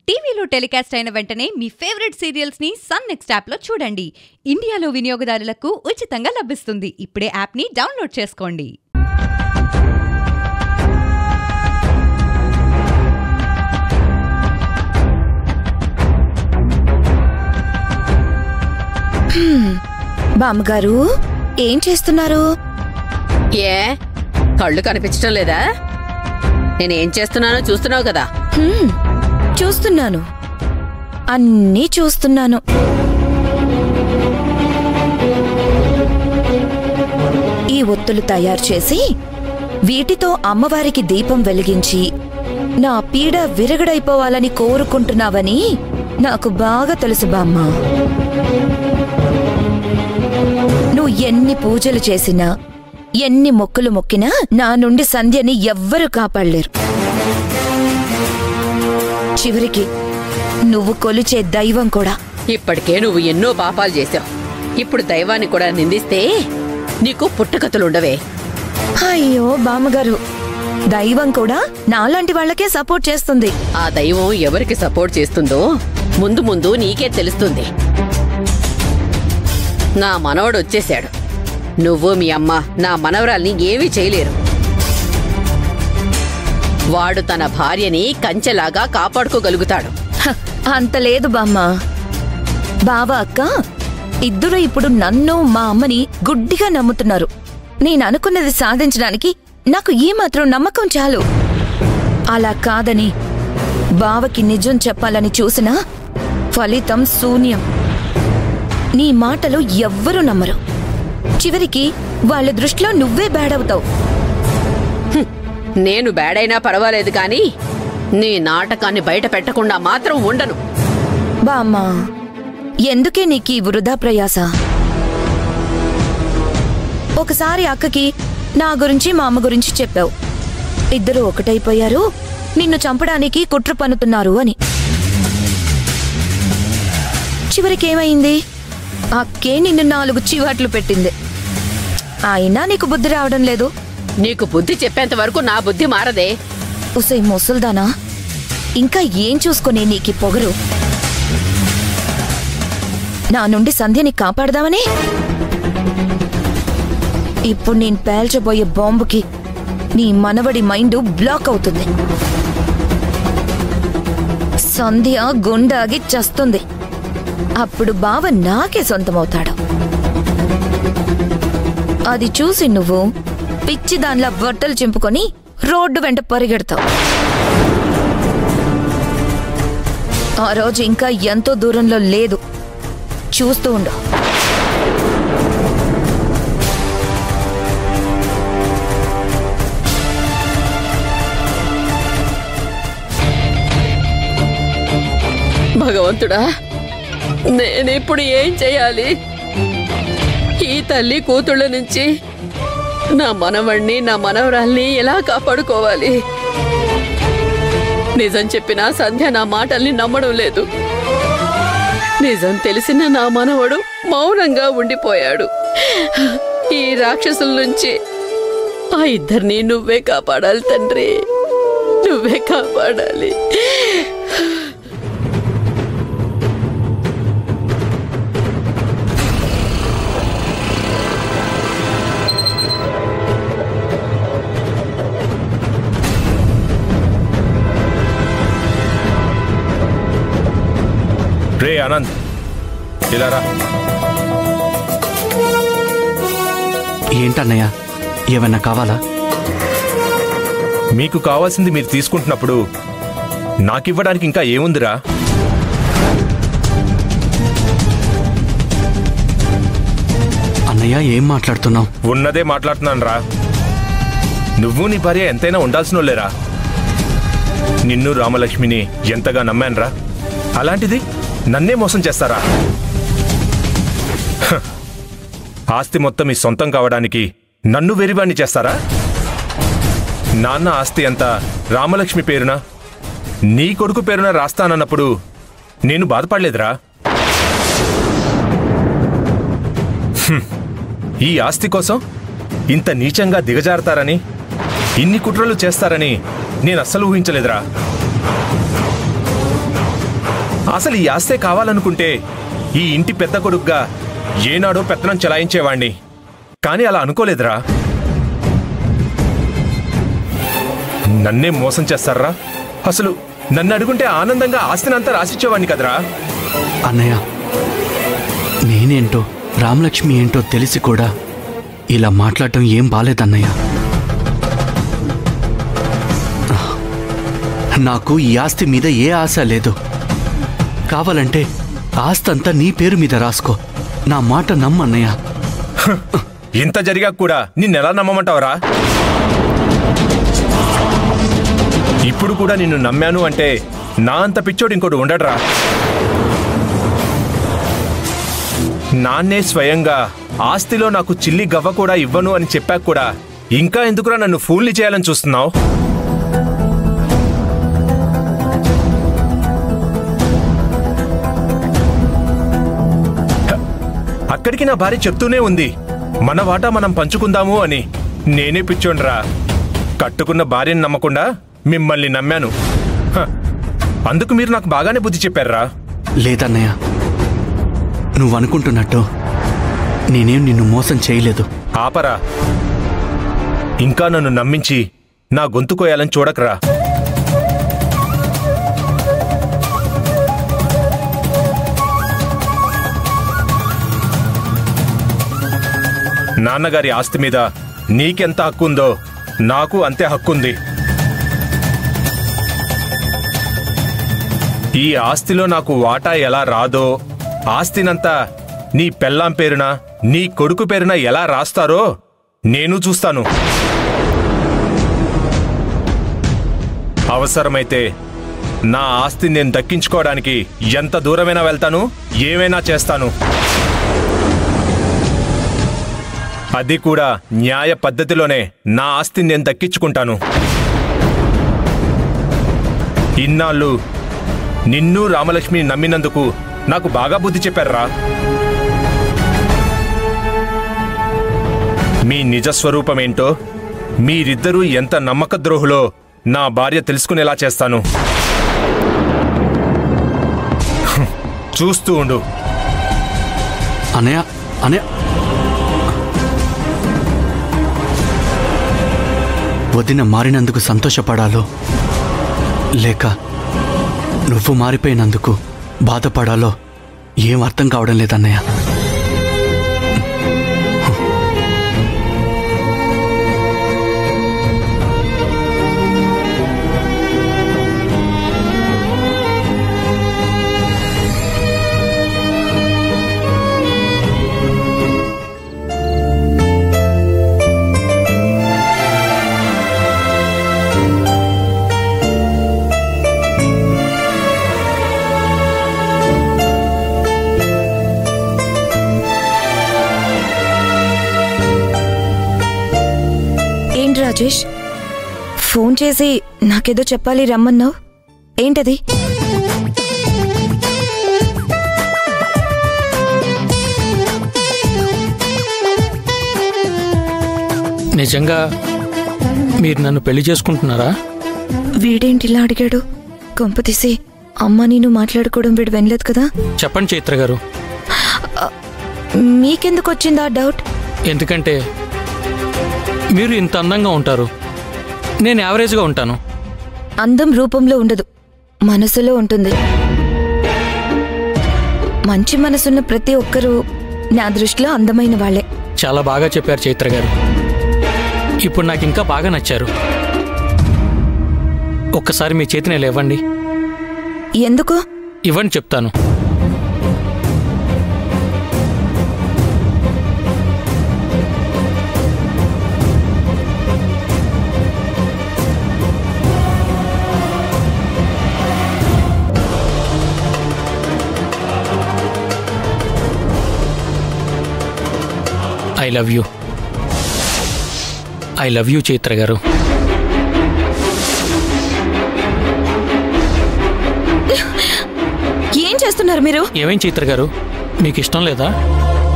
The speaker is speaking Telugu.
టీవీలో టెలికాస్ట్ అయిన వెంటనే మీ ఫేవరెట్ సీరియల్స్ ని సన్ నెక్స్ట్ యాప్ లో చూడండి ఇండియాలో వినియోగదారులకు ఉచితంగా లభిస్తుంది ఇప్పుడే యాప్ ని డౌన్లోడ్ చేసుకోండి బామ్మగారు ఏం చేస్తున్నారు ఏ కళ్ళు కనిపించడం లేదా నేనేం చేస్తున్నానో చూస్తున్నావు కదా హ్మ్, చూస్తున్నాను అన్నీ చూస్తున్నాను ఈ ఒత్తులు తయారు చేసి వీటితో అమ్మవారికి దీపం వెలిగించి నా పీడ విరగడైపోవాలని కోరుకుంటున్నావని నాకు బాగా తెలుసు బామ్మ నువ్వు ఎన్ని పూజలు చేసినా ఎన్ని మొక్కులు మొక్కినా నా నుండి సంధ్యని ఎవ్వరూ కాపాడలేరు చివరికి నువ్వు కొలిచే దైవం కూడా ఇప్పటికే నువ్వు ఎన్నో పాపాలు చేశావు ఇప్పుడు దైవాన్ని కూడా నిందిస్తే నీకు పుట్టకతులుండవే అయ్యో బామ్మగారు దైవం కూడా నాలాంటి వాళ్ళకే సపోర్ట్ చేస్తుంది ఆ దైవం ఎవరికి సపోర్ట్ చేస్తుందో ముందు ముందు నీకే తెలుస్తుంది నా మనవడు వచ్చేశాడు నువ్వు మీ అమ్మ నా మనవరాల్ని ఏమీ చేయలేరు వాడు తన భార్యని కంచెలాగా కాపాడుకోగలుగుతాడు హ, అంత లేదు బామ్మ బావ అక్క ఇద్దరు ఇప్పుడు నన్ను మా అమ్మని గుడ్డిగా నమ్ముతున్నారు నేను అనుకున్నది సాధించడానికి నాకు ఈ మాత్రం నమ్మకం చాలు అలా కాదని బావకి నిజం చెప్పాలని చూసినా ఫలితం శూన్యం నీ మాటలు ఎవ్వరూ నమ్మరు చివరికి వాళ్ళ దృష్టిలో నువ్వే బ్యాడవుతావు నేను బ్యాడైనా పర్వాలేదు కానీ నీ నాటకాన్ని బయట పెట్టకుండా మాత్రం ఉండను బామ్మా ఎందుకే నీకీ వృధా ప్రయాస ఒకసారి అక్కకి నా గురించి మా అమ్మ గురించి చెప్పావు ఇద్దరు ఒకటైపోయారు నిన్ను చంపడానికి కుట్ర పన్నుతున్నారు అని చివరికేమైంది అక్కే నిన్ను నాలుగు చివాట్లు పెట్టింది అయినా నీకు బుద్ధి రావడం లేదు నీకు బుద్ధి చెప్పేంత వరకు నా బుద్ధి మారదే ఉసై ముసల్దానా ఇంకా ఏం చూసుకునే నీకి పొగరు నా నుండి సంధ్యని కాపాడదామని ఇప్పుడు నేను పేల్చబోయే బాంబుకి నీ మనవడి మైండ్ బ్లాక్ అవుతుంది సంధ్య గుండాగి చస్తుంది అప్పుడు బావ నాకే సొంతమవుతాడు అది చూసి నువ్వు పిచ్చి దానిలా బట్టలు చింపుకొని రోడ్డు వెంట పరిగెడతావు ఆ రోజు ఇంకా ఎంతో దూరంలో లేదు చూస్తూ ఉండు భగవంతుడా నేనిప్పుడు ఏం చేయాలి ఈ తల్లి కూతుళ్ళ నుంచి నా మనవణ్ణి నా మనవరాల్ని ఎలా కాపాడుకోవాలి నిజం చెప్పినా సంధ్య నా మాటల్ని నమ్మడం లేదు నిజం తెలిసిన నా మనవడు మౌనంగా ఉండిపోయాడు ఈ రాక్షసుల నుంచి ఆ ఇద్దరిని నువ్వే కాపాడాలి తండ్రి నువ్వే కాపాడాలి రే ఆనంద్ ఇలా రా ఏంటన్నయ్య ఏమన్నా కావాలా మీకు కావాల్సింది మీరు తీసుకుంటున్నప్పుడు నాకివ్వడానికి ఇంకా ఏముందిరా అన్నయ్య ఏం మాట్లాడుతున్నావు ఉన్నదే మాట్లాడుతున్నాను రా నువ్వు నీ భార్య ఎంతైనా ఉండాల్సిన లేరా నిన్ను రామలక్ష్మిని ఎంతగా నమ్మానురా అలాంటిది నన్నే మోసం చేస్తారా హ. ఆస్తి మొత్తం మీ సొంతం కావడానికి నన్ను వెరివాణ్ణి చేస్తారా నాన్న ఆస్తి అంతా రామలక్ష్మి పేరున నీ కొడుకు పేరున రాస్తానన్నప్పుడు నేను బాధపడలేదురా హ్మ్. ఈ ఆస్తి కోసం ఇంత నీచంగా దిగజారుతారని ఇన్ని కుట్రలు చేస్తారని నేను అస్సలు ఊహించలేదురా అసలు ఈ ఆస్తే కావాలనుకుంటే ఈ ఇంటి పెద్ద కొడుగ్గా ఏనాడో పెత్తనం చెలాయించేవాణ్ణి కానీ అలా అనుకోలేదురా నన్నే మోసం చేస్తారా అసలు నన్ను అడుగుంటే ఆనందంగా ఆస్తినంతా రాసిచ్చేవాణ్ణి కదరా అన్నయ్య నేనేంటో రామలక్ష్మి ఏంటో తెలిసి కూడా ఇలా మాట్లాడటం ఏం బాలేదన్నయ్య నాకు ఈ ఆస్తి మీద ఏ ఆశ లేదు కావాలంటే ఆస్తి అంతా నీ పేరు మీద రాసుకో నా మాట నమ్మన్నయ్య ఇంత జరిగాక కూడా నిన్నెలా నమ్మమంటావరా ఇప్పుడు కూడా నిన్ను నమ్మాను అంటే నా అంత పిచ్చోడు ఇంకోటి ఉండడరా నాన్నే స్వయంగా ఆస్తిలో నాకు చిల్లి గవ్వ కూడా ఇవ్వను అని చెప్పాక కూడా ఇంకా ఎందుకురా నన్ను ఫూల్ని చేయాలని చూస్తున్నావు అక్కడికి నా భార్య చెప్తూనే ఉంది మన వాటా మనం పంచుకుందాము అని నేనే పిచ్చోండ్రా కట్టుకున్న భార్యని నమ్మకుండా మిమ్మల్ని నమ్మాను హ, అందుకు మీరు నాకు బాగానే బుద్ధి చెప్పారా లేదన్నయ్య నువ్వు అనుకుంటున్నట్టు నేనేం నిన్ను మోసం చేయలేదు ఆపరా ఇంకా నన్ను నమ్మించి నా గొంతు కోయాలని చూడకరా నాన్నగారి ఆస్తి మీద నీకెంత హక్కుందో నాకు అంతే హక్కుంది ఈ ఆస్తిలో నాకు వాటా ఎలా రాదో ఆస్తినంతా నీ పెళ్ళాం పేరున నీ కొడుకు పేరున ఎలా రాస్తారో నేను చూస్తాను అవసరమైతే నా ఆస్తిని నేను దక్కించుకోవడానికి ఎంత దూరమైనా వెళ్తాను ఏమైనా చేస్తాను అది కూడా న్యాయ పద్ధతిలోనే నా ఆస్తిని నేను దక్కించుకుంటాను ఇన్నాళ్ళు నిన్ను రామలక్ష్మి నమ్మినందుకు నాకు బాగా బుద్ధి చెప్పారా మీ నిజస్వరూపమేంటో మీరిద్దరూ ఎంత నమ్మక ద్రోహులో నా భార్య తెలుసుకునేలా చేస్తాను హ్మ్. చూస్తూ ఉండు అనయ్య అనయ్య వదిన మారినందుకు సంతోషపడాలో లేక నువ్వు మారిపోయినందుకు బాధపడాలో ఏం అర్థం కావడం లేదన్నయ్య ఏంటి రాజేష్ ఫోన్ చేసి నాకేదో చెప్పాలి రమ్మన్నావు ఏంటది నిజంగా మీరు నన్ను పెళ్లి చేసుకుంటున్నారా వీడేంటి ఇలా అడిగాడు కొంప తీసి అమ్మ నేను మాట్లాడుకోవడం వీడు వినలేదు కదా చెప్పండి చైత్ర గారు మీకెందుకు వచ్చిందా డౌట్ ఎందుకంటే మీరు ఇంత అందంగా ఉంటారు నేను యావరేజ్గా ఉంటాను అందం రూపంలో ఉండదు మనసులో ఉంటుంది మంచి మనసున్న ప్రతి ఒక్కరూ నా దృష్టిలో అందమైన వాళ్ళే చాలా బాగా చెప్పారు చైత్ర గారు ఇప్పుడు నాకు ఇంకా బాగా నచ్చారు ఒక్కసారి మీ చేతిని ఇలా ఇవ్వండి ఎందుకు ఇవ్వండి చెప్తాను I love you I love you Chaitra garu ఏం చేస్తున్నారు మీరు ఏమేం చైత్ర గారు మీకు ఇష్టం లేదా